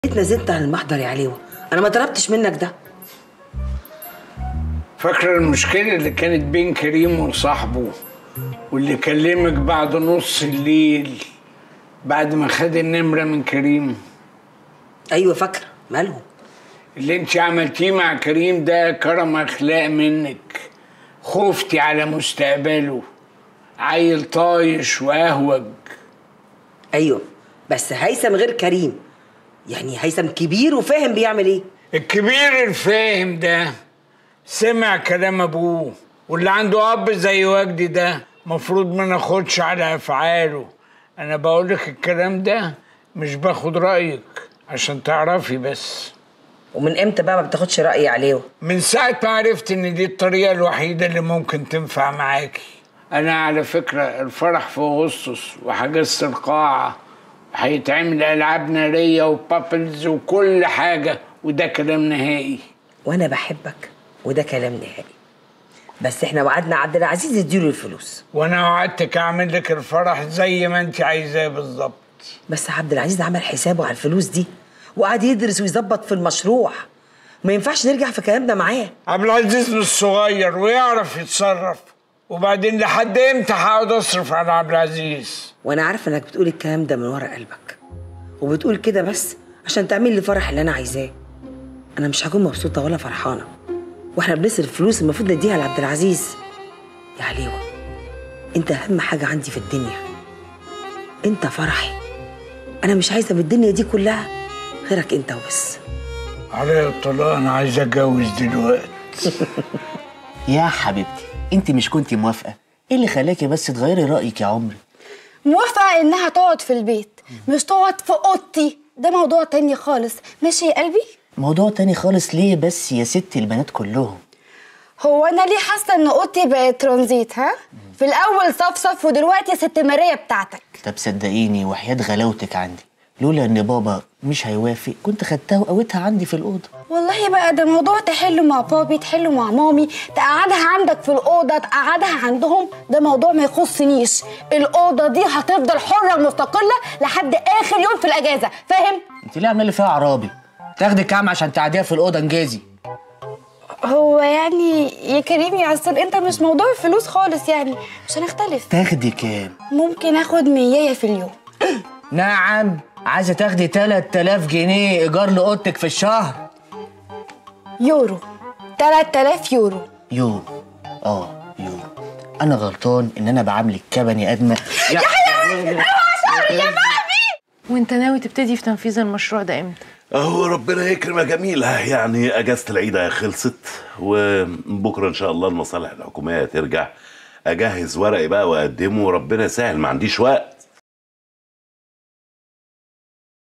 اتنازلت عن المحضر يا عليوه انا ما طلبتش منك ده فاكرة المشكلة اللي كانت بين كريم وصاحبه واللي كلمك بعد نص الليل بعد ما خد النمرة من كريم ايوه فاكره مالهم اللي انت عملتيه مع كريم ده كرم اخلاق منك خفتي على مستقبله عيل طايش واهوج ايوه بس هيثم غير كريم يعني هيثم كبير وفاهم بيعمل ايه الكبير الفاهم ده سمع كلام ابوه واللي عنده اب زي وجدي ده مفروض ما ناخدش على افعاله انا بقولك الكلام ده مش باخد رايك عشان تعرفي بس ومن امتى بقى ما بتاخدش رايي عليه من ساعة ما عرفت إن دي الطريقة الوحيدة اللي ممكن تنفع معاكي أنا على فكرة الفرح في أغسطس وحجزت القاعة وهيتعمل ألعاب نارية وبابلز وكل حاجة وده كلام نهائي وانا بحبك وده كلام نهائي بس احنا وعدنا عبد العزيز يديله الفلوس وأنا وعدتك أعمل لك الفرح زي ما أنت عايزاه بالظبط بس عبد العزيز عمل حسابه على الفلوس دي وقعد يدرس ويظبط في المشروع ما ينفعش نرجع في كلامنا معاه عبد العزيز مش صغير ويعرف يتصرف وبعدين لحد امتى هقعد اصرف على عبد العزيز وانا عارفه انك بتقول الكلام ده من ورا قلبك وبتقول كده بس عشان تعمل لي فرح اللي انا عايزاه انا مش هكون مبسوطه ولا فرحانه واحنا بنصرف فلوس المفروض نديها لعبد العزيز يا عليوه انت اهم حاجه عندي في الدنيا انت فرحي انا مش عايزه من الدنيا دي كلها غيرك انت وبس علي الطلاق انا عايز اتجوز دلوقتي يا حبيبتي انت مش كنتي موافقه ايه اللي خلاكي بس تغيري رايك يا عمري موافقة إنها تقعد في البيت مش تقعد في أوضتي ده موضوع تاني خالص ماشي يا قلبي موضوع تاني خالص ليه بس يا ست البنات كلهم هو أنا ليه حاسة إن أوضتي بقت ترانزيت ها في الأول صفصف ودلوقتي ست ماريا بتاعتك طب صدقيني وحياة غلاوتك عندي لولا ان بابا مش هيوافق كنت خدتها وقوتها عندي في الاوضه والله بقى ده موضوع تحله مع بابي تحله مع مامي تقعدها عندك في الأوضة تقعدها عندهم ده موضوع ما يخصنيش الأوضة دي هتفضل حرة مستقلة لحد آخر يوم في الأجازة فاهم؟ انت ليه عامله لي فيها عرابي تاخدي كام عشان تعديها في الاوضه انجازي هو يعني يا كريم يا عسل انت مش موضوع الفلوس خالص يعني مش هنختلف تاخدي كام ممكن اخد مية في اليوم نعم عايزه تاخدي 3000 جنيه ايجار لاوضتك في الشهر يورو 3000 يورو يورو اه يورو انا غلطان ان انا بعاملك كبني ادمه يا وانت ناوي تبتدي في تنفيذ المشروع ده امتى؟ اهو ربنا يكرم يا جميلة يعني اجازة العيد خلصت وبكرة ان شاء الله المصالح الحكومية ترجع اجهز ورقي بقى واقدمه وربنا يسهل ما عنديش وقت